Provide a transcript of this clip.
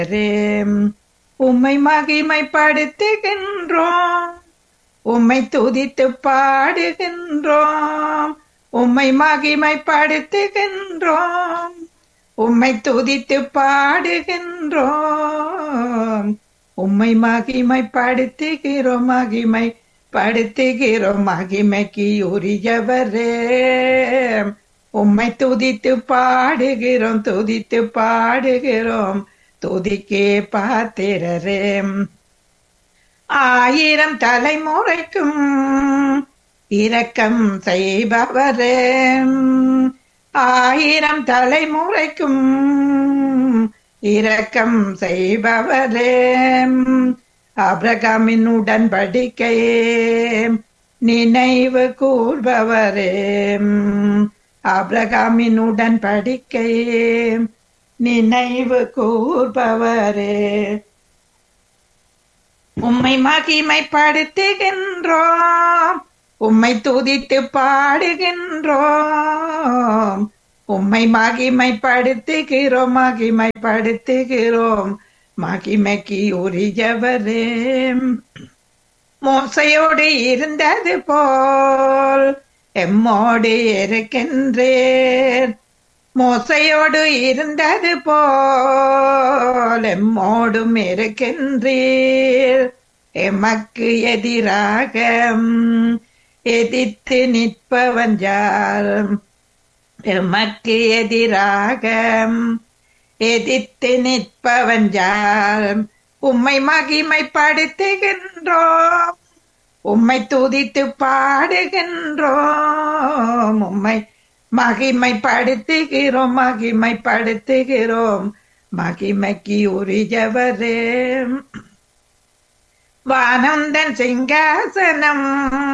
RAM உம்மை மகிமைப்படுத்துகின்றோம் உம்மை துதித்து பாடுகின்றோம் உம்மை மகிமைப்படுத்துகின்றோம் உம்மை துதித்து பாடுகின்றோம் உம்மை மகிமைப்படுத்துகிறோம் மகிமை படுத்துகிறோம் மகிமைக்கு உரியவரே உம்மை துதித்து பாடுகிறோம் துதித்து பாடுகிறோம் துதிக்கே பாத்திரரே ஆயிரம் தலைமுறைக்கும் இரக்கம் செய்பவரே ஆயிரம் தலைமுறைக்கும் இரக்கம் செய்பவரே அப்ரகாமின் உடன்படிக்கையே நினைவு கூர்பவரே அப்ரகாமின் உடன்படிக்கையே நினைவு கூர்பவரே உம்மை மகிமைப்படுத்துகின்றோம் உம்மை துதித்து பாடுகின்றோம் உம்மை மகிமைப்படுத்துகிறோம் மகிமைப்படுத்துகிறோம் மகிமைக்கு உரியவரே மோசையோடு இருந்தது போல் எம்மோடு இருக்கின்றேன் மோசையோடு இருந்தது போல் எம்மோடும் இருக்கின்றீர் எமக்கு எதிராக எதிர்த்து நிற்பவன் யார் எமக்கு எதிராக எதிர்த்து நிற்பவன் யார் உம்மை மகிமைப்படுத்துகின்றோம் உம்மை துதித்து பாடுகின்றோம் உம்மை மகிமைப்படுத்துகிறோம் மகிமைப்படுத்துகிறோம் மகிமைக்கு உரியவரே வானந்தன் சிங்காசனம்